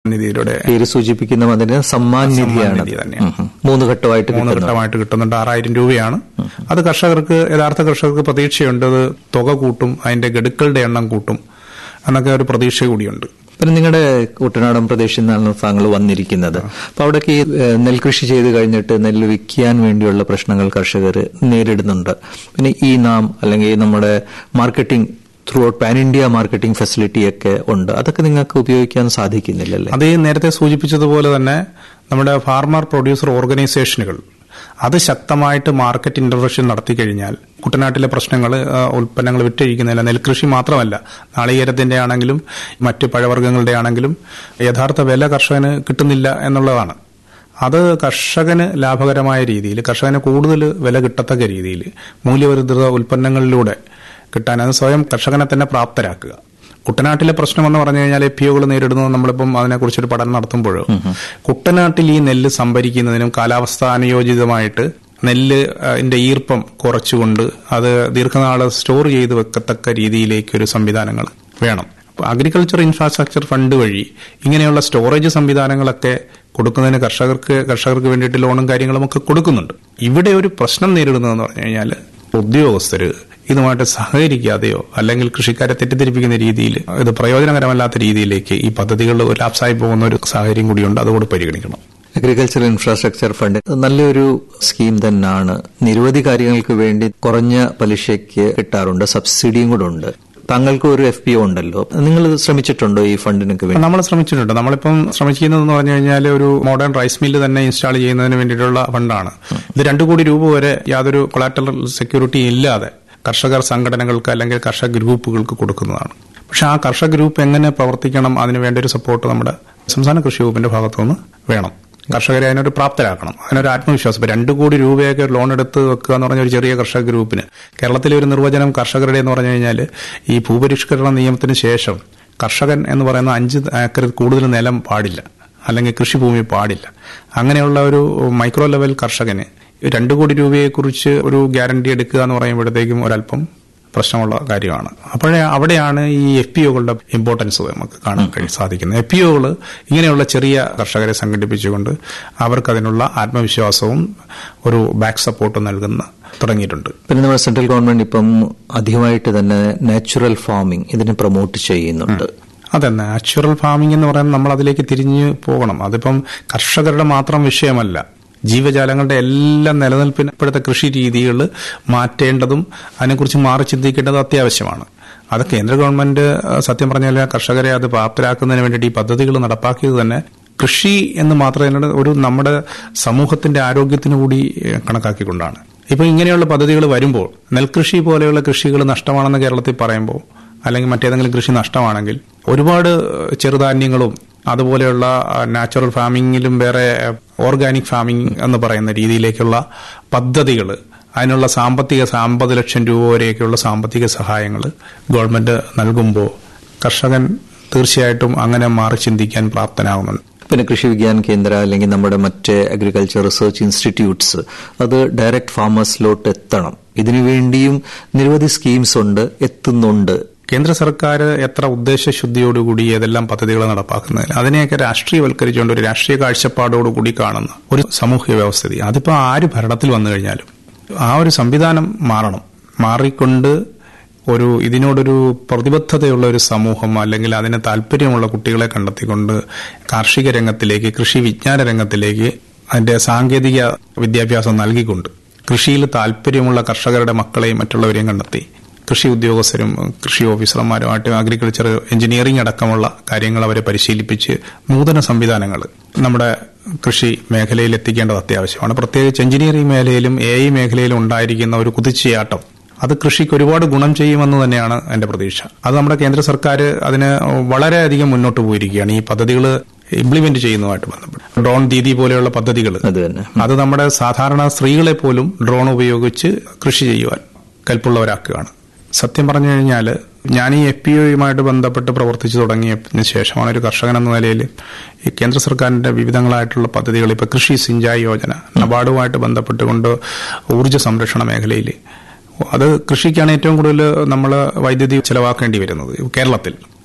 നിധിയുടെ പേര് സൂചിപ്പിക്കുന്ന അതിന് സമ്മാൻ നിധിയാണ് നിധി തന്നെയാണ്. ഉം, ഉം. മൂന്ന് ഘട്ടമായിട്ട് മൂന്ന് കിട്ടുന്നത് ഘട്ടമായിട്ട് കിട്ടുന്നുണ്ട് ആറായിരം രൂപയാണ് അത് കർഷകർക്ക് യഥാർത്ഥ കർഷകർക്ക് പ്രതീക്ഷയുണ്ട് അത് തുക കൂട്ടും അതിന്റെ ഗഡുക്കളുടെ എണ്ണം കൂട്ടും എന്നൊക്കെ ഒരു പ്രതീക്ഷ കൂടിയുണ്ട് പിന്നെ നിങ്ങളുടെ കുട്ടനാടൻ പ്രദേശത്തിൽ നിന്നാണ് താങ്കൾ വന്നിരിക്കുന്നത് അപ്പൊ അവിടേക്ക് ഈ ഏഹ്, നെൽകൃഷി ചെയ്ത് കഴിഞ്ഞിട്ട് നെല്ല് വിൽക്കാൻ വേണ്ടിയുള്ള പ്രശ്നങ്ങൾ കർഷകർ നേരിടുന്നുണ്ട് പിന്നെ ഈ നാം അല്ലെങ്കിൽ നമ്മുടെ marketing throughout pan India marketing facility ഒക്കെ ഉണ്ട് അതൊക്കെ നിങ്ങൾക്ക് ഉപയോഗിക്കാൻ സാധിക്കുന്നില്ലല്ലേ അത് ഈ നേരത്തെ സൂചിപ്പിച്ചതുപോലെ തന്നെ നമ്മുടെ ഫാർമർ പ്രൊഡ്യൂസർ ഓർഗനൈസേഷനുകൾ അത് ശക്തമായിട്ട് മാർക്കറ്റ് ഇന്റർവെൻഷൻ നടത്തി കഴിഞ്ഞാൽ കുട്ടനാട്ടിലെ പ്രശ്നങ്ങൾ ഉൽപ്പന്നങ്ങൾ വിറ്റഴിക്കുന്നില്ല നെൽകൃഷി മാത്രമല്ല നാളികേരത്തിന്റെ ആണെങ്കിലും മറ്റ് പഴവർഗ്ഗങ്ങളുടെ ആണെങ്കിലും യഥാർത്ഥ വില കർഷകന് കിട്ടുന്നില്ല എന്നുള്ളതാണ് അത് കർഷകന് ലാഭകരമായ രീതിയിൽ കർഷകന് കൂടുതൽ വില കിട്ടത്തക്ക രീതിയിൽ മൂല്യവർദ്ധിത ഉൽപ്പന്നങ്ങളിലൂടെ കിട്ടാൻ അത് സ്വയം കർഷകനെ തന്നെ പ്രാപ്തരാക്കുക കുട്ടനാട്ടിലെ പ്രശ്നം എന്ന് പറഞ്ഞു കഴിഞ്ഞാൽ എഫ് ഒകൾ നേരിടുന്നത് നമ്മളിപ്പം അതിനെക്കുറിച്ചൊരു പഠനം നടത്തുമ്പോൾ കുട്ടനാട്ടിൽ ഈ നെല്ല് സംഭരിക്കുന്നതിനും കാലാവസ്ഥ അനുയോജിതമായിട്ട് നെല്ല് അതിന്റെ ഈർപ്പം കുറച്ചുകൊണ്ട് അത് ദീർഘനാൾ സ്റ്റോർ ചെയ്ത് വെക്കത്തക്ക രീതിയിലേക്ക് ഒരു സംവിധാനങ്ങൾ വേണം അപ്പൊ അഗ്രികൾച്ചർ ഇൻഫ്രാസ്ട്രക്ചർ ഫണ്ട് വഴി ഇങ്ങനെയുള്ള സ്റ്റോറേജ് സംവിധാനങ്ങളൊക്കെ കൊടുക്കുന്നതിന് കർഷകർക്ക് കർഷകർക്ക് വേണ്ടിയിട്ട് ലോണും കാര്യങ്ങളും ഒക്കെ കൊടുക്കുന്നുണ്ട് ഇവിടെ ഒരു പ്രശ്നം നേരിടുന്നതെന്ന് പറഞ്ഞു കഴിഞ്ഞാൽ ഉദ്യോഗസ്ഥര് ഇതുമായിട്ട് സഹകരിക്കാതെയോ അല്ലെങ്കിൽ കൃഷിക്കാരെ തെറ്റിദ്ധരിപ്പിക്കുന്ന രീതിയിൽ ഇത് പ്രയോജനകരമല്ലാത്ത രീതിയിലേക്ക് ഈ പദ്ധതികൾ ലാപ്സായി പോകുന്ന ഒരു സാഹചര്യം കൂടിയുണ്ട് അതുകൂടി പരിഗണിക്കണം അഗ്രികൾച്ചർ ഇൻഫ്രാസ്ട്രക്ചർ ഫണ്ട് നല്ലൊരു സ്കീം തന്നെയാണ് നിരവധി കാര്യങ്ങൾക്ക് വേണ്ടി കുറഞ്ഞ പലിശയ്ക്ക് കിട്ടാറുണ്ട് സബ്സിഡിയും കൂടെ ഉണ്ട് താങ്കൾക്ക് ഒരു എഫ് പി ഒ ഉണ്ടല്ലോ നിങ്ങൾ ശ്രമിച്ചിട്ടുണ്ടോ ഈ ഫണ്ടിനൊക്കെ വേണ്ടി നമ്മൾ ശ്രമിച്ചിട്ടുണ്ട് നമ്മളിപ്പം ശ്രമിക്കുന്നതെന്ന് പറഞ്ഞു കഴിഞ്ഞാൽ ഒരു മോഡേൺ റൈസ് മില്ല് തന്നെ ഇൻസ്റ്റാൾ ചെയ്യുന്നതിന് വേണ്ടിയിട്ടുള്ള ഫണ്ടാണ് ഇത് രണ്ടു കോടി രൂപ വരെ യാതൊരു കൊളാറ്ററൽ സെക്യൂരിറ്റി ഇല്ലാതെ കർഷകർ സംഘടനകൾക്ക് അല്ലെങ്കിൽ കർഷക ഗ്രൂപ്പുകൾക്ക് കൊടുക്കുന്നതാണ് പക്ഷെ ആ കർഷക ഗ്രൂപ്പ് എങ്ങനെ പ്രവർത്തിക്കണം അതിന് വേണ്ട ഒരു സപ്പോർട്ട് നമ്മുടെ സംസ്ഥാന കൃഷി വകുപ്പിന്റെ ഭാഗത്തുനിന്ന് വേണം കർഷകരെ അതിനൊരു പ്രാപ്തരാക്കണം അതിനൊരു ആത്മവിശ്വാസം ഇപ്പൊ രണ്ടു കോടി രൂപയൊക്കെ ലോൺ എടുത്ത് വെക്കുക എന്ന് പറഞ്ഞ ഒരു ചെറിയ കർഷക ഗ്രൂപ്പിന് കേരളത്തിലെ ഒരു നിർവചനം കർഷകരുടെ എന്ന് പറഞ്ഞു കഴിഞ്ഞാൽ ഈ ഭൂപരിഷ്കരണ നിയമത്തിന് ശേഷം കർഷകൻ എന്ന് പറയുന്ന അഞ്ച് ഏക്കറിൽ കൂടുതൽ നിലം പാടില്ല അല്ലെങ്കിൽ കൃഷിഭൂമി പാടില്ല അങ്ങനെയുള്ള ഒരു മൈക്രോ ലെവൽ കർഷകന് രണ്ടു കോടി രൂപയെക്കുറിച്ച് ഒരു ഗ്യാരണ്ടി എടുക്കുക എന്ന് പറയുമ്പോഴത്തേക്കും ഒരല്പം പ്രശ്നമുള്ള കാര്യമാണ് അപ്പോഴേ അവിടെയാണ് ഈ എഫ് പി ഒകളുടെ ഇമ്പോർട്ടൻസ് നമുക്ക് കാണാൻ കഴിയും സാധിക്കുന്നത് എഫ് പി ഒകൾ ഇങ്ങനെയുള്ള ചെറിയ കർഷകരെ സംഘടിപ്പിച്ചുകൊണ്ട് അവർക്ക് അതിനുള്ള ആത്മവിശ്വാസവും ഒരു ബാക്ക് സപ്പോർട്ടും നൽകുന്ന തുടങ്ങിയിട്ടുണ്ട് പിന്നെ നമ്മുടെ സെൻട്രൽ ഗവൺമെന്റ് ഇപ്പം അധികമായിട്ട് തന്നെ നാച്ചുറൽ ഫാമിംഗ് ഇതിനെ പ്രൊമോട്ട് ചെയ്യുന്നുണ്ട് അതെ നാച്ചുറൽ ഫാമിംഗ് എന്ന് പറയുന്നത് നമ്മൾ അതിലേക്ക് തിരിഞ്ഞു പോകണം അതിപ്പം കർഷകരുടെ മാത്രം വിഷയമല്ല ജീവജാലങ്ങളുടെ എല്ലാം നിലനിൽപ്പിന് ഇപ്പോഴത്തെ കൃഷി രീതികൾ മാറ്റേണ്ടതും അതിനെക്കുറിച്ച് മാറി ചിന്തിക്കേണ്ടതും അത്യാവശ്യമാണ് അത് കേന്ദ്ര ഗവൺമെന്റ് അഹ് സത്യം പറഞ്ഞാൽ കർഷകരെ അത് പ്രാപ്തരാക്കുന്നതിന് വേണ്ടിയിട്ട് ഈ പദ്ധതികൾ നടപ്പാക്കിയത് തന്നെ കൃഷി എന്ന് മാത്രമല്ല ഒരു നമ്മുടെ സമൂഹത്തിന്റെ ആരോഗ്യത്തിന് കൂടി ഏഹ്, കണക്കാക്കിക്കൊണ്ടാണ് ഇപ്പൊ ഇങ്ങനെയുള്ള പദ്ധതികൾ വരുമ്പോൾ നെൽകൃഷി പോലെയുള്ള കൃഷികൾ നഷ്ടമാണെന്ന് കേരളത്തിൽ പറയുമ്പോൾ അല്ലെങ്കിൽ മറ്റേതെങ്കിലും കൃഷി നഷ്ടമാണെങ്കിൽ ഒരുപാട് ചെറുധാന്യങ്ങളും അതുപോലെയുള്ള നാച്ചുറൽ ഫാമിങ്ങിലും വേറെ ഓർഗാനിക് ഫാമിംഗ് എന്ന് പറയുന്ന രീതിയിലേക്കുള്ള പദ്ധതികൾ അതിനുള്ള സാമ്പത്തിക അമ്പത് ലക്ഷം രൂപ വരെയൊക്കെയുള്ള സാമ്പത്തിക സഹായങ്ങൾ ഗവൺമെന്റ് നൽകുമ്പോൾ കർഷകൻ തീർച്ചയായിട്ടും അങ്ങനെ മാറി ചിന്തിക്കാൻ പ്രാപ്തനാകുന്നുണ്ട് പിന്നെ കൃഷി വിജ്ഞാൻ കേന്ദ്ര അല്ലെങ്കിൽ നമ്മുടെ മറ്റ് അഗ്രികൾച്ചർ റിസർച്ച് ഇൻസ്റ്റിറ്റ്യൂട്ട്സ് അത് ഡയറക്റ്റ് ഫാമേഴ്സിലോട്ട് എത്തണം ഇതിനുവേണ്ടിയും നിരവധി സ്കീംസ് ഉണ്ട് എത്തുന്നുണ്ട് കേന്ദ്ര സർക്കാർ എത്ര ഉദ്ദേശശുദ്ധിയോടുകൂടി ഏതെല്ലാം പദ്ധതികൾ നടപ്പാക്കുന്നതിന് അതിനെയൊക്കെ രാഷ്ട്രീയവൽക്കരിച്ചുകൊണ്ട് ഒരു രാഷ്ട്രീയ കാഴ്ചപ്പാടോടുകൂടി കാണുന്ന ഒരു സാമൂഹ്യ വ്യവസ്ഥിതി അതിപ്പോൾ ആര് ഭരണത്തിൽ വന്നു കഴിഞ്ഞാലും ആ ഒരു സംവിധാനം മാറണം മാറിക്കൊണ്ട് ഒരു ഇതിനോടൊരു പ്രതിബദ്ധതയുള്ള ഒരു സമൂഹം അല്ലെങ്കിൽ അതിന് താല്പര്യമുള്ള കുട്ടികളെ കണ്ടെത്തിക്കൊണ്ട് കാർഷിക രംഗത്തിലേക്ക് കൃഷി വിജ്ഞാന രംഗത്തിലേക്ക് അതിന്റെ സാങ്കേതിക വിദ്യാഭ്യാസം നൽകിക്കൊണ്ട് കൃഷിയിൽ താല്പര്യമുള്ള കർഷകരുടെ മക്കളെയും മറ്റുള്ളവരെയും കണ്ടെത്തി കൃഷി ഉദ്യോഗസ്ഥരും കൃഷി ഓഫീസർമാരുമായിട്ട് അഗ്രികൾച്ചർ എഞ്ചിനീയറിംഗ് അടക്കമുള്ള കാര്യങ്ങൾ അവരെ പരിശീലിപ്പിച്ച് നൂതന സംവിധാനങ്ങൾ നമ്മുടെ കൃഷി മേഖലയിൽ എത്തിക്കേണ്ടത് അത്യാവശ്യമാണ് പ്രത്യേകിച്ച് എഞ്ചിനീയറിംഗ് മേഖലയിലും എ ഐ മേഖലയിലും ഉണ്ടായിരിക്കുന്ന ഒരു കുതിച്ചുചാട്ടം അത് കൃഷിക്ക് ഒരുപാട് ഗുണം ചെയ്യുമെന്ന് തന്നെയാണ് എന്റെ പ്രതീക്ഷ അത് നമ്മുടെ കേന്ദ്ര സർക്കാർ അതിന് വളരെയധികം മുന്നോട്ട് പോയിരിക്കുകയാണ് ഈ പദ്ധതികൾ ഇംപ്ലിമെന്റ് ചെയ്യുന്നതുമായിട്ട് ബന്ധപ്പെട്ട് ഡ്രോൺ ദീദി പോലെയുള്ള പദ്ധതികൾ അത് തന്നെ അത് നമ്മുടെ സാധാരണ സ്ത്രീകളെ പോലും ഡ്രോൺ ഉപയോഗിച്ച് കൃഷി ചെയ്യുവാൻ കൽപ്പുള്ളവരാക്കുകയാണ് സത്യം പറഞ്ഞു കഴിഞ്ഞാൽ ഞാൻ ഈ എഫ് പി ഒയുമായിട്ട് ബന്ധപ്പെട്ട് പ്രവർത്തിച്ചു തുടങ്ങിയതിന് ശേഷമാണ് ഒരു കർഷകൻ എന്ന നിലയിൽ ഈ കേന്ദ്ര സർക്കാരിന്റെ വിവിധങ്ങളായിട്ടുള്ള പദ്ധതികൾ ഇപ്പൊ കൃഷി സിഞ്ചായി യോജന നബാർഡുമായിട്ട് ബന്ധപ്പെട്ടുകൊണ്ട് ഊർജ്ജ സംരക്ഷണ മേഖലയിൽ അത് കൃഷിക്കാണ് ഏറ്റവും കൂടുതൽ നമ്മൾ വൈദ്യുതി ചെലവാക്കേണ്ടി വരുന്നത് കേരളത്തിൽ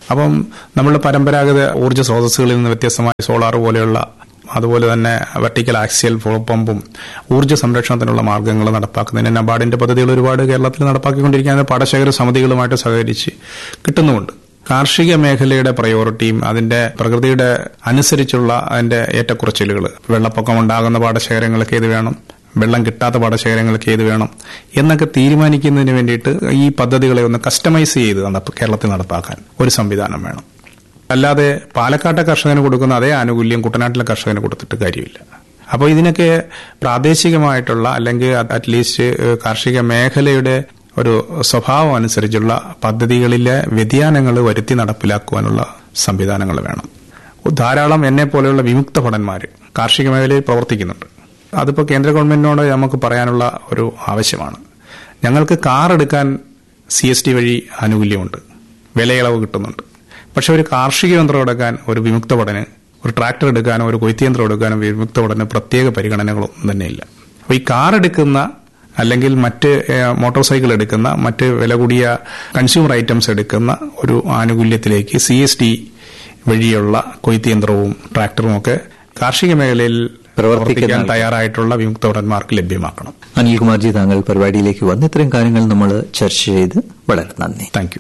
അപ്പം നമ്മളുടെ പരമ്പരാഗത ഊർജ്ജ സ്രോതസ്സുകളിൽ നിന്ന് വ്യത്യസ്തമായ സോളാർ പോലെയുള്ള അതുപോലെ തന്നെ വെർട്ടിക്കൽ ആക്സിയൽ പമ്പും ഊർജ്ജ സംരക്ഷണത്തിനുള്ള മാർഗ്ഗങ്ങൾ നടപ്പാക്കുന്നതിന് നബാർഡിന്റെ പദ്ധതികൾ ഒരുപാട് കേരളത്തിൽ നടപ്പാക്കിക്കൊണ്ടിരിക്കുന്ന പാടശേഖര സമിതികളുമായിട്ട് സഹകരിച്ച് കിട്ടുന്നുമുണ്ട് കാർഷിക മേഖലയുടെ പ്രയോറിറ്റിയും അതിന്റെ പ്രകൃതിയുടെ അനുസരിച്ചുള്ള അതിന്റെ ഏറ്റക്കുറച്ചിലുകൾ വെള്ളപ്പൊക്കം ഉണ്ടാകുന്ന പാടശേഖരങ്ങൾക്ക് ഏത് വേണം വെള്ളം കിട്ടാത്ത പാടശേഖരങ്ങൾക്ക് ഏത് വേണം എന്നൊക്കെ തീരുമാനിക്കുന്നതിന് വേണ്ടിയിട്ട് ഈ പദ്ധതികളെ ഒന്ന് കസ്റ്റമൈസ് ചെയ്ത് നടപ്പ് കേരളത്തിൽ നടപ്പാക്കാൻ ഒരു സംവിധാനം വേണം അല്ലാതെ പാലക്കാട്ടെ കർഷകന് കൊടുക്കുന്ന അതേ ആനുകൂല്യം കുട്ടനാട്ടിലെ കർഷകന് കൊടുത്തിട്ട് കാര്യമില്ല അപ്പോൾ ഇതിനൊക്കെ പ്രാദേശികമായിട്ടുള്ള അല്ലെങ്കിൽ അറ്റ്ലീസ്റ്റ് കാർഷിക മേഖലയുടെ ഒരു സ്വഭാവം അനുസരിച്ചുള്ള പദ്ധതികളിലെ വ്യതിയാനങ്ങൾ വരുത്തി നടപ്പിലാക്കുവാനുള്ള സംവിധാനങ്ങൾ വേണം ധാരാളം എന്നെ പോലെയുള്ള വിമുക്ത ഭടന്മാർ കാർഷിക മേഖലയിൽ പ്രവർത്തിക്കുന്നുണ്ട് അതിപ്പോൾ കേന്ദ്ര ഗവൺമെന്റിനോട് നമുക്ക് പറയാനുള്ള ഒരു ആവശ്യമാണ് ഞങ്ങൾക്ക് കാർ എടുക്കാൻ സി എസ് ടി വഴി ആനുകൂല്യമുണ്ട് വിലയിളവ് കിട്ടുന്നുണ്ട് പക്ഷെ ഒരു കാർഷിക യന്ത്രം എടുക്കാൻ ഒരു വിമുക്ത പഠന് ഒരു ട്രാക്ടർ എടുക്കാനോ ഒരു കൊയ്ത്തിയന്ത്രം എടുക്കാനോ വിമുക്ത പഠന് പ്രത്യേക പരിഗണനകളൊന്നും തന്നെയില്ല അപ്പോൾ ഈ കാർ എടുക്കുന്ന അല്ലെങ്കിൽ മറ്റ് മോട്ടോർ സൈക്കിൾ എടുക്കുന്ന മറ്റ് വില കൂടിയ കൺസ്യൂമർ ഐറ്റംസ് എടുക്കുന്ന ഒരു ആനുകൂല്യത്തിലേക്ക് സി എസ് ടി വഴിയുള്ള കൊയ്ത്തിയന്ത്രവും ട്രാക്ടറും ഒക്കെ കാർഷിക മേഖലയിൽ പ്രവർത്തിക്കാൻ തയ്യാറായിട്ടുള്ള വിമുക്ത ഭടന്മാർക്ക് ലഭ്യമാക്കണം അനിൽകുമാർജി താങ്കൾ പരിപാടിയിലേക്ക് വന്ന് ഇത്രയും കാര്യങ്ങൾ നമ്മൾ ചർച്ച ചെയ്ത് വളരെ നന്ദി താങ്ക് യു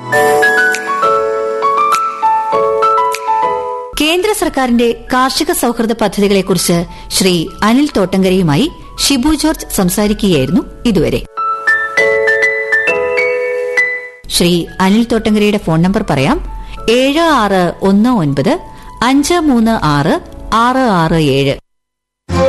കേന്ദ്ര സർക്കാരിന്റെ കാർഷിക സൌഹൃദ പദ്ധതികളെക്കുറിച്ച് ശ്രീ അനിൽ തോട്ടങ്കരയുമായി ഷിബു ജോർജ് സംസാരിക്കുകയായിരുന്നു ഇതുവരെ ശ്രീ അനിൽ തോട്ടങ്കരയുടെ ഫോൺ നമ്പർ പറയാം ഏഴ് ആറ് ഒന്ന് ഒൻപത് അഞ്ച് മൂന്ന് ആറ് ആറ് ആറ് ഏഴ്